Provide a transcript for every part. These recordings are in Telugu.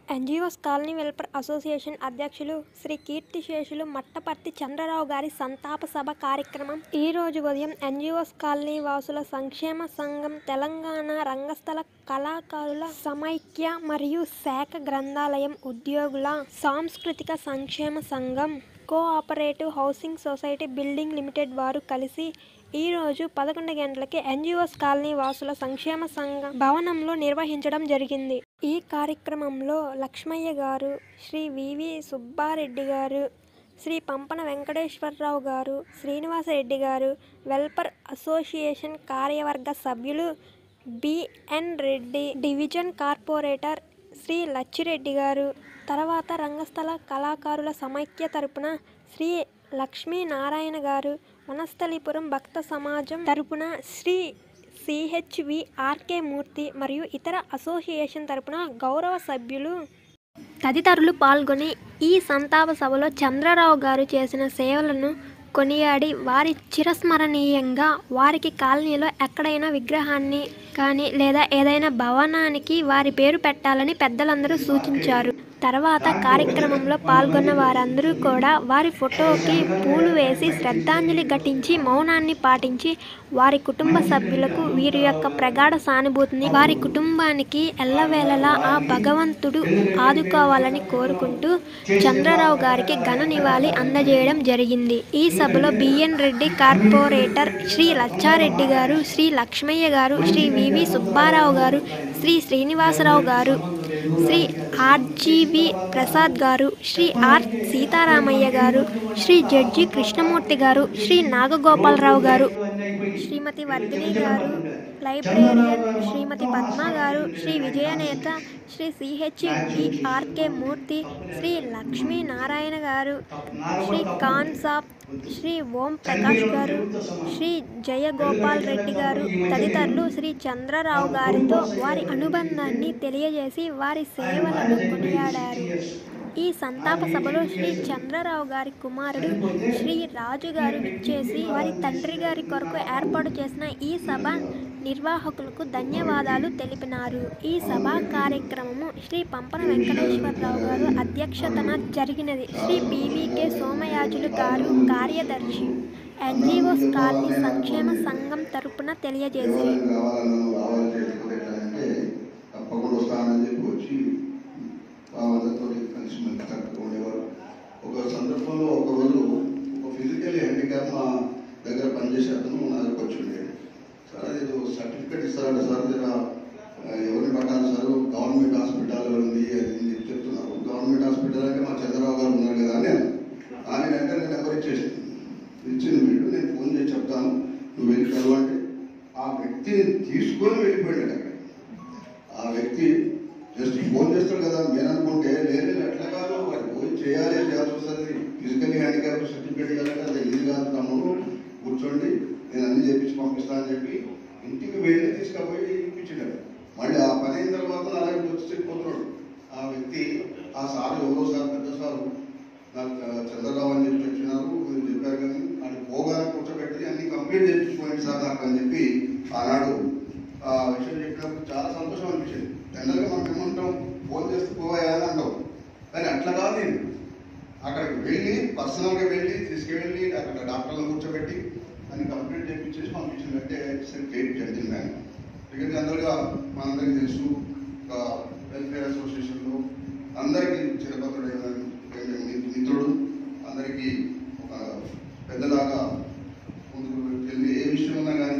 ఎన్జిఓస్ కాలనీ వెల్ఫేర్ అసోసియేషన్ అధ్యక్షులు శ్రీ కీర్తిశేషులు మట్టపర్తి చంద్రరావు గారి సంతాప సభ కార్యక్రమం ఈ రోజు ఉదయం ఎన్జిఓస్ కాలనీ వాసుల సంక్షేమ సంఘం తెలంగాణ రంగస్థల కళాకారుల సమైక్య మరియు శాఖ గ్రంథాలయం ఉద్యోగుల సాంస్కృతిక సంక్షేమ సంఘం cooperative housing society building limited వారు కలిసి ఈ రోజు పదకొండు గంటలకి ఎన్జిఓస్ కాలనీ వాసుల సంక్షేమ సంఘం భవనంలో నిర్వహించడం జరిగింది ఈ కార్యక్రమంలో లక్ష్మయ్య గారు శ్రీ వివి సుబ్బారెడ్డి గారు శ్రీ పంపన వెంకటేశ్వరరావు గారు శ్రీనివాసరెడ్డి గారు వెల్ఫర్ అసోసియేషన్ కార్యవర్గ సభ్యులు B N Reddy division corporator Shri Lachireddy garu తర్వాత రంగస్థల కళాకారుల సమైక్య తరపున శ్రీ లక్ష్మీనారాయణ గారు వనస్థలిపురం భక్త సమాజం తరపున శ్రీ సిహెచ్వి ఆర్కే మూర్తి మరియు ఇతర అసోసియేషన్ తరపున గౌరవ సభ్యులు తదితరులు పాల్గొని ఈ సంతాప సభలో చంద్రరావు గారు చేసిన సేవలను కొనియాడి వారి చిరస్మరణీయంగా వారికి కాలనీలో ఎక్కడైనా విగ్రహాన్ని కానీ లేదా ఏదైనా భవనానికి వారి పేరు పెట్టాలని పెద్దలందరూ సూచించారు తర్వాత కార్యక్రమంలో పాల్గొన్న వారందరూ కూడా వారి ఫోటోకి పూలు వేసి శ్రద్ధాంజలి ఘటించి మౌనాన్ని పాటించి వారి కుటుంబ సభ్యులకు వీరి యొక్క ప్రగాఢ సానుభూతిని వారి కుటుంబానికి ఎల్లవేళలా ఆ భగవంతుడు ఆదుకోవాలని కోరుకుంటూ చంద్రరావు గారికి ఘన నివాళి అందజేయడం జరిగింది ఈ సభలో బిఎన్ రెడ్డి కార్పొరేటర్ శ్రీ లచ్చారెడ్డి గారు శ్రీ లక్ష్మయ్య గారు శ్రీ వివి సుబ్బారావు గారు శ్రీ శ్రీనివాసరావు గారు శ్రీ ఆర్జీవి ప్రసాద్ గారు శ్రీ ఆర్ సీతారామయ్య గారు శ్రీ జడ్జి కృష్ణమూర్తి గారు శ్రీ నాగగోపాలరావు గారు శ్రీమతి వర్ధిని గారు librarian Shrimati Padma garu Shri Vijayaneta Shri C H R K Murthy Shri Lakshmi Narayana garu Shri Khan సాబ్ శ్రీ ఓం ప్రకాష్ గారు శ్రీ జయగోపాల్ రెడ్డి గారు తదితరులు శ్రీ చంద్రరావు గారితో వారి అనుబంధాన్ని తెలియజేసి వారి సేవలను కొనియాడారు ఈ సంతాప సభలో శ్రీ చంద్రరావు గారి కుమారుడు శ్రీ రాజు గారు విచ్చేసి వారి తండ్రి గారి కొరకు ఏర్పాటు చేసిన ఈ సభ నిర్వాహకులకు ధన్యవాదాలు తెలిపినారు ఈ సభా కార్యక్రమము శ్రీ పంపన వెంకటేశ్వరరావు గారు అధ్యక్షతన జరిగినది శ్రీ బీవీకే సోమయాజులు గారు కార్యదర్శి ఎన్జిఓస్ కాలనీ సంక్షేమ సంఘం తరపున తెలియజేశారు కావాలన్నా రావాలి చేయకపోతే ఎట్లా అంటే తప్పకుండా వస్తానని చెప్పి వచ్చి వాళ్ళతో కలిసి మంచి చక్కగా ఉండేవారు ఒక సందర్భంలో ఒక రోజు ఒక ఫిజికల్ హ్యాండిక్యాప్ మా దగ్గర పనిచేసే అతను నా దగ్గరకు వచ్చి ఉండేది సార్ ఏదో సర్టిఫికేట్ ఇస్తారంట సార్ జర ఆ, ఎవరిని పట్టాలి సార్ గవర్నమెంట్ హాస్పిటల్ ఉంది అది ఇది అని చెప్తున్నారు గవర్నమెంట్ హాస్పిటల్ అంటే మా చంద్రబాబు గారు ఉన్నారు కదా అని ఆయన వెంటనే నెంబర్ ఇచ్చేసింది ఇచ్చింది వీడు నేను ఫోన్ చేసి చెప్తాను నువ్వు వెళ్ళి కలవండి ఆ వ్యక్తిని తీసుకొని వెళ్ళిపోయాడు అక్కడ ఆ వ్యక్తి జస్ట్ ఫోన్ చేస్తాడు కదా నేను అనుకుంటే లేదు ఎట్లా కాదు వాడు పోయి చేయాలి చేయాల్సి వస్తుంది ఫిజికల్లీ హ్యాండిక్యాప్ సర్టిఫికేట్ ఇవ్వాలంటే అది ఇది కాదు తమ్ముడు కూర్చోండి నేను అన్ని చేపించి పంపిస్తానని చెప్పి ఇంటికి వెళ్ళి తీసుకుపోయి ఇప్పించాడు మళ్ళీ ఆ పని అయిన తర్వాత నా దగ్గరికి వచ్చి చెప్పిపోతున్నాడు ఆ వ్యక్తి ఆ సారు ఎవరో సార్ పెద్ద సారు నాకు చంద్రరావు అని చెప్పి చెప్పినారు మీరు చెప్పారు కానీ అది పోగా కూర్చోబెట్టి అన్ని కంప్లీట్ చేయించుకోండి సార్ నాకు అని చెప్పి ఆనాడు ఆ విషయం చెప్పినప్పుడు చాలా సంతోషం అనిపించింది జనరల్గా మనం ఏమంటాం ఫోన్ చేస్తే పోవాయా అని అంటాం కానీ అట్లా కాదు నేను అక్కడికి వెళ్ళి పర్సనల్గా వెళ్ళి తీసుకువెళ్ళి అక్కడ డాక్టర్లను కూర్చోబెట్టి అన్ని కంప్లీట్ చేయించేసి పంపించిందంటే గ్రేట్ జడ్జింగ్ మ్యాన్ ఎందుకంటే జనరల్గా మనందరికీ తెలుసు ఒక వెల్ఫేర్ అసోసియేషన్లో అందరికీ చిరపత్రుడైన మిత్రుడు అందరికీ ఒక పెద్దలాగా ముందుకు వెళ్ళి ఏ విషయం ఉన్నా కానీ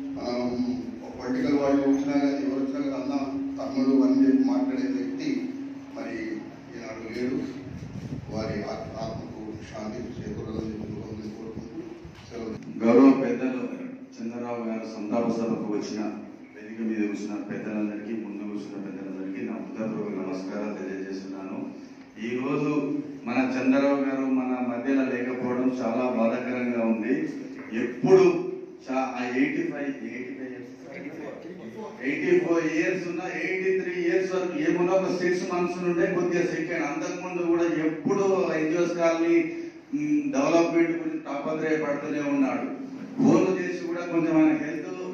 పొలిటికల్ వాళ్ళు వచ్చినా కానీ ఎవరు వచ్చినా కానీ అన్న తమ్ముడు అని చెప్పి మాట్లాడే వ్యక్తి మరి ఈనాడు లేడు వారి ఆత్మ- ఆత్మకు శాంతి చేకూరాలని చెప్పి భగవంతుని కోరుకుంటూ సెలవు గౌరవ పెద్దలు చంద్రరావు గారు సంతాప సభకు వచ్చిన వేదిక మీద కూర్చున్న పెద్దలందరికీ ముందు కూర్చున్న పెద్దలందరికీ నా హృదయపూర్వక నమస్కారాలు తెలియజేస్తున్నాను ఈ రోజు మన చంద్రరావు గారు మన మధ్యలో లేకపోవడం చాలా బాధాకరంగా ఉంది ఎప్పుడు eighty five eighty five eighty four years ఉన్న ఎయిటీ త్రీ ఇయర్స్ వరకు ఏమున్నా ఒక సిక్స్ మంత్స్ నుండే కొద్దిగా సెకండ్ అంతకుముందు కూడా ఎప్పుడు ఎన్జిఓస్ కాలనీ డెవలప్మెంట్ గురించి తాపత్రయపడుతూనే ఉన్నాడు ఫోన్ చేసి కూడా కొంచెం ఆయన హెల్త్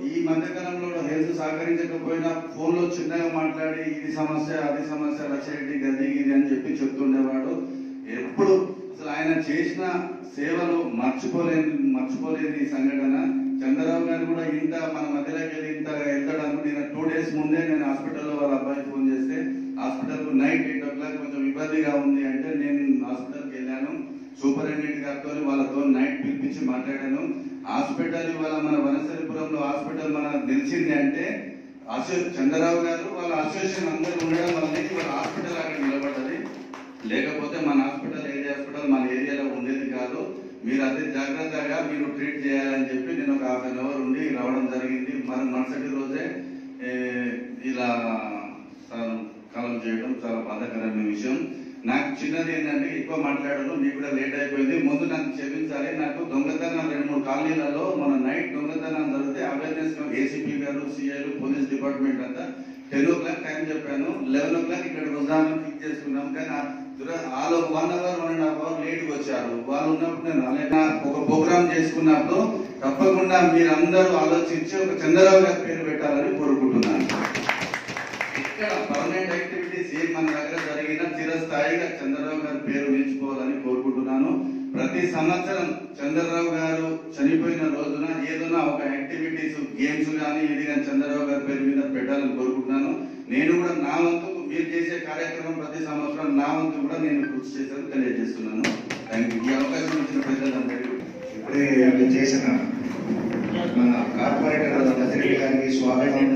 ఈ మధ్యకాలంలో హెల్త్ సహకరించకపోయినా ఫోన్లో చిన్నగా మాట్లాడి ఇది సమస్య అది సమస్య లక్షరెడ్డి గది ఇది అని చెప్పి చెప్తుండేవాడు ఎప్పుడు అసలు ఆయన చేసిన సేవలు మర్చిపోలేని మర్చిపోలేని సంఘటన చంద్రరావు గారు కూడా ఇంత మన మధ్యలోకి వెళ్ళి ఇంత వెళ్తాడను నేను టూ డేస్ ముందే నేను హాస్పిటల్లో వాళ్ళ అబ్బాయి ఫోన్ చేస్తే hospital night eight o'clock కొంచెం ఇబ్బందిగా ఉంది అంటే నేను హాస్పిటల్కి వెళ్ళాను సూపరింటెండెంట్ గారితో వాళ్ళతో నైట్ పిలిపించి మాట్లాడాను హాస్పిటల్ ఇవాళ మన వనసరిపురంలో హాస్పిటల్ మన తెలిసింది అంటే అసో చంద్రరావు గారు వాళ్ళ అసోసియేషన్ అందరూ ఉండడం వల్ల వాళ్ళ హాస్పిటల్ అక్కడ నిలబడ్డది లేకపోతే మన హాస్పిటల్ ఏరియా హాస్పిటల్ మన ఏరియాలో ఉండేది కాదు మీరు అదే జాగ్రత్తగా మీరు ట్రీట్ చేయాలని చెప్పి నేను ఒక హాఫ్ అన్ అవర్ ఉండి రావడం జరిగింది మన మరుసటి రోజే ఏ, ఇలా స- కాలం చేయడం చాలా బాధాకరమైన విషయం నాకు చిన్నది ఏంటంటే ఎక్కువ మాట్లాడను మీకు కూడా లేట్ అయిపోయింది ముందు నాకు క్షమించాలి నాకు దొంగతనం రెండు మూడు కాలనీలలో మన నైట్ దొంగతనం జరిగితే అవేర్నెస్ ఏసీపీ గారు సిఐలు పోలీస్ డిపార్ట్మెంట్ అంతా టెన్ ఓ క్లాక్ టైం చెప్పాను లెవెన్ ఓ క్లాక్ ఇక్కడ వద్దామని ఫిక్స్ చేసుకున్నాం కానీ ఆ దుర- వాళ్ళు one hour one and half hour late వచ్చారు వాళ్ళు ఉన్నప్పుడు నేను అలాగే ఒక ప్రోగ్రామ్ చేసుకున్నప్పుడు తప్పకుండా మీరందరూ ఆలోచించి ఒక చంద్రరావు గారి పేరు పెట్టాలని కోరుకుంటున్నాను ఇక్కడ పర్మనెంట్ యాక్టివిటీస్ ఏం మన దగ్గర జరిగిన చిరస్థాయిగా చంద్రరావు గారి పేరు నిలుచుకోవాలని కోరుకుంటున్నాను ప్రతి సంవత్సరం చంద్రరావు గారు చనిపోయిన రోజున ఏదైనా ఒక యాక్టివిటీస్ గేమ్స్ కానీ ఇది కానీ చంద్రరావు గారి పేరు మీద పెట్టాలని కోరుకుంటున్నాను నేను కూడా నా వంతు మీరు చేసే కార్యక్రమం ప్రతి సంవత్సరం నా వంతు కూడా నేను కృషి చేశాను తెలియజేస్తున్నాను థ్యాంక్ యూ ఈ అవకాశం ఇచ్చిన ప్రజలందరికీ ఇప్పుడే మీరు చేసిన మన కార్పొరేటర్ నదిరెడ్డి గారికి స్వాగతం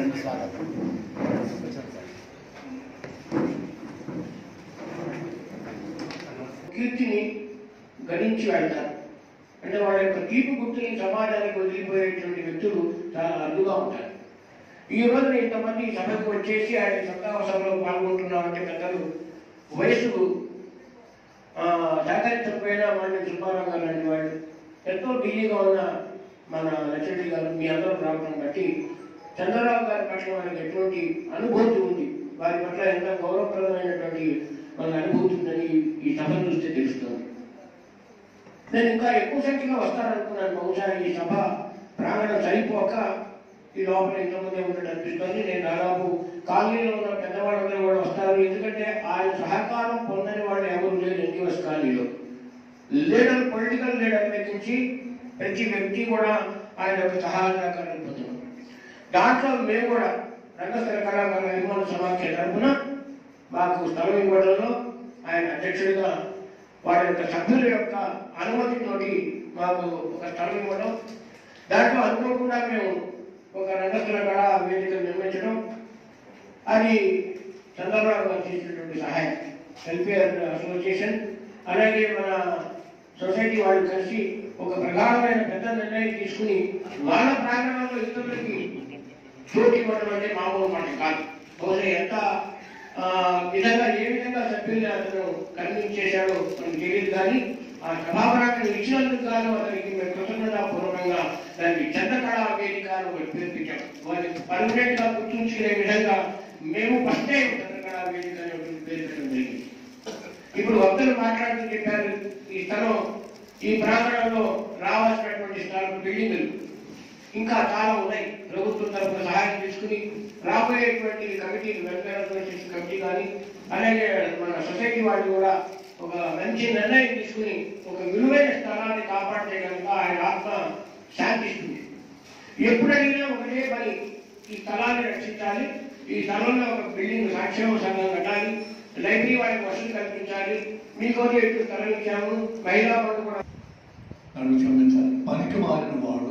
కీర్తిని గణించి వెళ్తారు అంటే వాళ్ళ యొక్క తీపి గుర్తుని సమాజానికి వదిలిపోయేటువంటి వ్యక్తులు చాలా అరుదుగా ఉంటారు ఈ రోజున ఇంతమంది సభకు వచ్చేసి ఆయన సత్తావ సభలో పాల్గొంటున్నామంటే పెద్దలు వయసు ఆ, సహకరించకపోయినా మన సుబ్బారావు గారు లాంటి వాళ్ళు ఎంతో బిజీగా ఉన్న మన లక్ష్మీ గారు మీ అందరూ రావడం బట్టి చంద్రరావు గారి పట్ల మనకి ఎటువంటి అనుభూతి ఉంది వారి పట్ల ఎంత గౌరవప్రదమైనటువంటి మన అనుభూతి ఉందని ఈ సభ చూస్తే తెలుస్తుంది నేను ఇంకా ఎక్కువ సంఖ్యలో వస్తాననుకున్నాను బహుశా ఈ సభ ప్రాంగణం సరిపోక ఈ లోపల ఎంతమంది ఉన్నట్టు అనిపిస్తుంది నేను దాదాపు కాలనీలో ఉన్న పెద్దవాళ్ళందరూ కూడా వస్తారు ఎందుకంటే ఆయన సహకారం పొందని వాళ్ళు ఎవరు లేరు ఎన్జిఓస్ కాలనీలో లీడర్ పొలిటికల్ లీడర్ నుంచి ప్రతి వ్యక్తి కూడా ఆయన యొక్క సహాయ సహకారాలు పొందుతారు దాంట్లో మేము కూడా రంగస్థల కళాకారుల నిర్మాణ సమాఖ్య తరఫున మాకు స్థలం ఇవ్వడంలో ఆయన అధ్యక్షుడిగా వారి యొక్క సభ్యుల యొక్క అనుమతితోటి మాకు ఒక స్థలం ఇవ్వడం దాంట్లో అనుకోకుండా మేము ఒక రంగస్థల కళా వేదిక నిర్మించడం అది చంద్రబాబు గారు చేసినటువంటి సహాయం వెల్ఫేర్ అసోసియేషన్ అలాగే మన సొసైటీ వాళ్ళు కలిసి ఒక ప్రధానమైన పెద్ద నిర్ణయం తీసుకుని వాళ్ళ ప్రాంగణంలో ఇతరులకి చోటు ఇవ్వడం అంటే మామూలు మాట కాదు బహుశా ఎంత ఆ, విధంగా ఏ విధంగా సభ్యుల్ని అతను కన్విన్స్ చేశాడో మనకు తెలియదు కానీ ఆ సభాపరాన్ని ఇచ్చినందుకు గాను అతనికి మేము కృతజ్ఞతాపూర్వకంగా దానికి చంద్రకళా వేదిక అని ఒకటి పేరు పెట్టాం వారిని పర్మనెంట్ గా గుర్తుంచుకునే విధంగా మేము ఫస్ట్ టైం చంద్రకళా వేదిక అని ఒకటి పేరు పెట్టడం జరిగింది ఇప్పుడు వక్తలు మాట్లాడుతూ చెప్పారు ఈ స్థలం ఈ ప్రాంగణంలో రావాల్సినటువంటి స్థలం బిల్డింగులు ఇంకా చాలా ఉన్నాయి ప్రభుత్వం తరఫున సహాయం తీసుకుని రాబోయేటువంటి కమిటీ వెల్ఫేర్ అసోసియేషన్ కమిటీ కానీ అలాగే మన సొసైటీ వాళ్ళు కూడా ఒక మంచి నిర్ణయం తీసుకుని ఒక విలువైన స్థలాన్ని కాపాడితే కనుక ఆయన ఆత్మ శాంతిస్తుంది ఎప్పుడు అడిగినా ఒకటే పని ఈ స్థలాన్ని రక్షించాలి ఈ స్థలంలో ఒక బిల్డింగ్ సంక్షేమ సంఘం కట్టాలి లైబ్రరీ వాళ్ళకి వసతి కల్పించాలి మీకోసం ఎక్కువ స్థలం ఇచ్చాము మహిళా వాళ్ళు కూడా నన్ను క్షమించాలి పనికి మారిన వాడు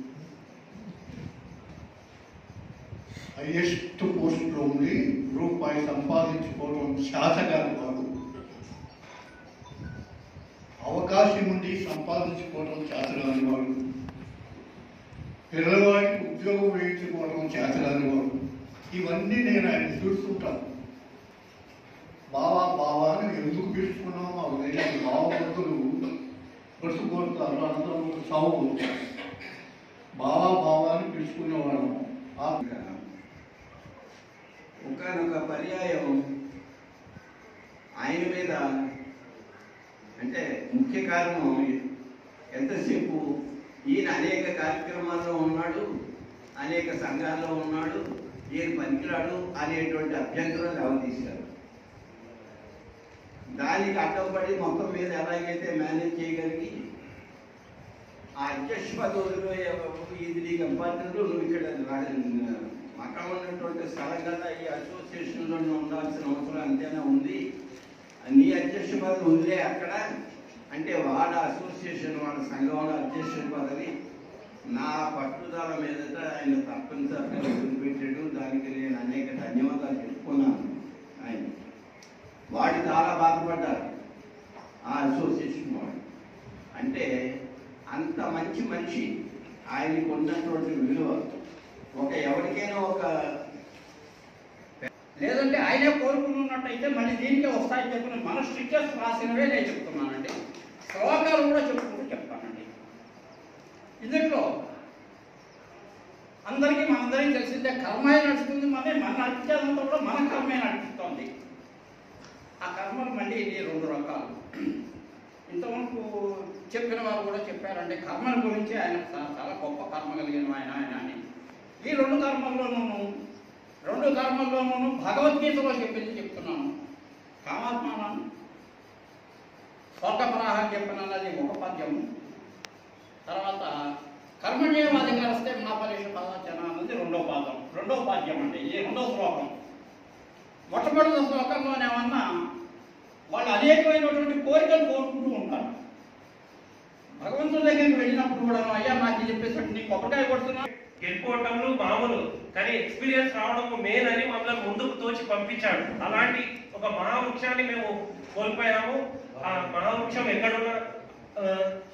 హైయెస్ట్ పోస్ట్లో ఉండి రూపాయి సంపాదించుకోవడం శాతగాని వాడు అవకాశం ఉండి సంపాదించుకోవడం చేతగాని వాడు పిల్లవాడికి ఉద్యోగం వేయించుకోవడం చేతగాని వాడు ఇవన్నీ నేను ఆయన చూస్తుంటాను బావా బావా అని ఎందుకు పిలుచుకున్నామో మాకు తెలియదు బావ భక్తులు పరుసు కోరుతారు అందరూ సాగు కోరుతారు బావా బావా అని పిలుచుకునేవాడు ఆ ఒకనొక పర్యాయం ఆయన మీద అంటే ముఖ్య కారణం ఎంతసేపు ఈయన అనేక కార్యక్రమాల్లో ఉన్నాడు అనేక సంఘాల్లో ఉన్నాడు ఈయన పనికిరాడు అనేటువంటి అభ్యంతరం లేవతీశారు దానికి అడ్డంపడి మొత్తం మీద ఎలాగైతే మేనేజ్ చేయగలిగి ఆ అధ్యక్ష పదవులు ఇది నీకు ఇంపార్టెంట్ నువ్వు ఇక్కడ రా- అక్కడ ఉన్నటువంటి స్థలం కదా ఈ అసోసియేషన్లో ఉండాల్సిన అవసరం అంతేనా ఉంది నీ అధ్యక్ష పదవి ఉందే అక్కడ అంటే వాడ అసోసియేషన్ వాళ్ళ సంఘంలో అధ్యక్ష పదవి నా పట్టుదల మీదట ఆయన తప్పనిసరిగా వదిలిపెట్టాడు దానికి నేను అనేక ధన్యవాదాలు చెప్పుకున్నాను ఆయన వాడు చాలా బాధపడ్డారు ఆ అసోసియేషన్ వాడు అంటే అంత మంచి మనిషి ఆయనకు ఉన్నటువంటి విలువ ఒక ఎవరికైనా ఒక లేదంటే ఆయనే కోరుకున్నట్టయితే మళ్ళీ దీనికే వస్తాయి చెప్పిన మన స్టిక్కర్స్ రాసినవే నేను చెప్తున్నానండి శ్లోకాలు కూడా చెప్పుకుంటూ చెప్తానండి ఇందులో అందరికీ మనందరికీ తెలిసిందే కర్మే నడుస్తుంది మన మన నడిచేదంతా కూడా మన కర్మే నడుస్తుంది ఆ కర్మలు మళ్ళీ ఇది రెండు రకాలు ఇంతవరకు చెప్పిన వారు కూడా చెప్పారండి కర్మల గురించి ఆయన చా- చాలా గొప్ప కర్మ కలిగిన ఆయన ఆయన అని ఈ రెండు కర్మల్లోనూ రెండు కర్మల్లోనూ భగవద్గీతలో చెప్పింది చెప్తున్నాను కామాత్మానం స్వర్గపరాహం చెప్పినది ఒక పద్యం తర్వాత కర్మణ్యవాధికారస్తే మా పరీక్ష పదాచన అన్నది రెండో పాదం రెండో పాద్యం అండి ఇది రెండో శ్లోకం మొట్టమొదటి శ్లోకంలోనేమన్నా వాళ్ళు అనేకమైనటువంటి కోరికలు కోరుకుంటూ ఉంటారు భగవంతుడి దగ్గరికి వెళ్ళినప్పుడు కూడా అయ్యా నాకు ఇది చెప్పేసి నీ కొబ్బరికాయ కొడుతున్నా గెలుపోవటంలో మామూలు కానీ ఎక్స్పీరియన్స్ రావడం మెయిన్ అని మమ్మల్ని ముందుకు తోచి పంపించాడు అలాంటి ఒక మహావృక్షాన్ని మేము కోల్పోయాము ఆ మహావృక్షం ఎక్కడున్నా ఆ,